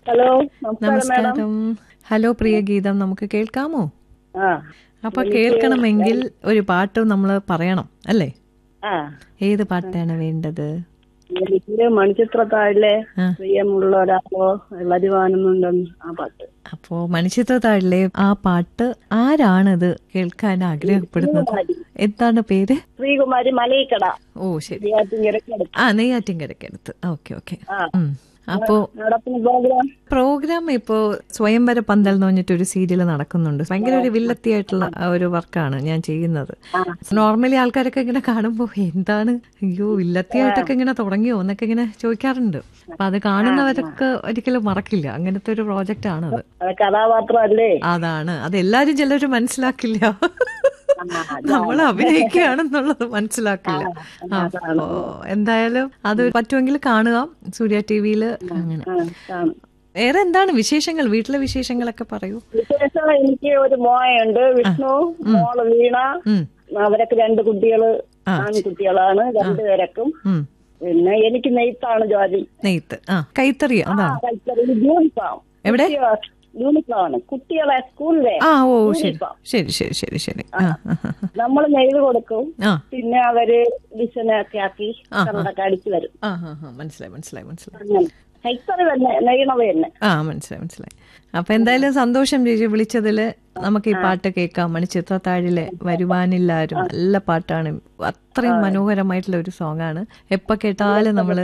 Hello നമസ്കാരം madam നമസ്കാരം hello പ്രിയ ഗീതം നമുക്ക് കേൾക്കാമോ ആ അപ്പൊ കേൾക്കണമെങ്കിൽ ഒരു പാട്ട് നമ്മൾ പറയണം അല്ലേ ആ ഏത് പാട്ടാണ് വേണ്ടത് എനിക്ക് മണിച്ചിത്രത്താഴിലെ ആ. പ്രിയമുള്ള ഒരാളോ വരുവാനുന്നുണ്ടെന്ന് ആ പാട്ട് അപ്പോ മണിച്ചിത്രത്താഴിലെ ആ പാട്ട് ആരാണത് കേൾക്കാൻ ആഗ്രഹപ്പെടുന്നത് എന്താണ് പേര് ശ്രീകുമാരി മലയിക്കട ഓ ശരി നെയ്യാറ്റിൻകരയ്ക്കടുത്ത്. ആ നെയ്യാറ്റിൻകരക്കടുത്ത് ഓക്കെ ഓക്കെ ആ ഉം. അപ്പോ നടക്കുന്ന പ്രോഗ്രാം പ്രോഗ്രാം ഇപ്പോ സ്വയംവര പന്തൽ എന്ന് പറഞ്ഞിട്ട് ഒരു സീരിയൽ നടക്കുന്നുണ്ട് ഭയങ്കര ഒരു വില്ലത്തിയായിട്ടുള്ള ആ ഒരു വർക്കാണ് ഞാൻ ചെയ്യുന്നത് നോർമലി ആൾക്കാരൊക്കെ ഇങ്ങനെ കാണുമ്പോ എന്താണ് അയ്യോ വില്ലത്തിയായിട്ടൊക്കെ ഇങ്ങനെ തുടങ്ങിയോ എന്നൊക്കെ ഇങ്ങനെ ചോദിക്കാറുണ്ട് അപ്പൊ അത് കാണുന്നവരൊക്കെ ഒരിക്കലും മറക്കില്ല അങ്ങനത്തെ ഒരു പ്രോജക്റ്റ് ആണത് അത് കഥാപാത്രമല്ലേ അതാണ് അത് എല്ലാരും ചിലര് മനസ്സിലാക്കില്ല നമ്മൾ അഭിനയിക്കുകയാണെന്നുള്ളത് മനസ്സിലാക്കില്ല അപ്പോ എന്തായാലും അത് പറ്റുമെങ്കിൽ കാണുക സൂര്യ ടി വിയിൽ അങ്ങനെ ആ, കാണും വേറെ എന്താണ് വിശേഷങ്ങൾ വീട്ടിലെ വിശേഷങ്ങളൊക്കെ പറയൂ വിശേഷം എനിക്ക് ഒരു മോയുണ്ട് വിഷ്ണു മോള് വീണ ഉം, അവരൊക്കെ രണ്ട് കുട്ടികള് ആ. ആൺകുട്ടികളാണ് രണ്ടുപേരക്കും ഉം. പിന്നെ എനിക്ക് നെയ്ത്താണ് ജോലി നെയ്ത്ത് ആ കൈത്തറി അതാണ് കൈത്തറി യൂണിഫോം എവിടെ? യൂണിഫോം ആണ് കുട്ടികളെ സ്കൂളിലെ ആ ഓ ശരി യൂണിഫോം. ശരി ശരി ശരി ശരി ആ ആ, ആ, നമ്മൾ നെയ്ത് കൊടുക്കും ആ പിന്നെ അവര് ഡിസൈനൊക്കെ ആക്കി കണ്ടൊക്കെ അടിച്ചു വരും ആ ആ ആ മനസ്സിലായി മനസ്സിലായി മനസ്സിലായി അങ്ങനെ കൈത്തറി തന്നെ നെയ്യണത് തന്നെ ആ മനസ്സിലായി മനസ്സിലായി അപ്പൊ എന്തായാലും സന്തോഷം ചേച്ചി വിളിച്ചതില് നമുക്ക് ഈ പാട്ട് കേൾക്കാം മണിച്ചിത്രത്താഴിലെ വരുവാനില്ലാരും നല്ല പാട്ടാണ് അത്രയും മനോഹരമായിട്ടുള്ള ഒരു സോങ് ആണ് എപ്പോ കേട്ടാലും നമ്മൾ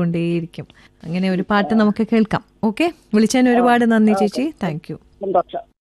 കേട്ടുകൊണ്ടേയിരിക്കും അങ്ങനെ ഒരു പാട്ട് നമുക്ക് കേൾക്കാം ഓക്കെ വിളിച്ചതിന് ഒരുപാട് നന്ദി ചേച്ചി താങ്ക് യു സന്തോഷം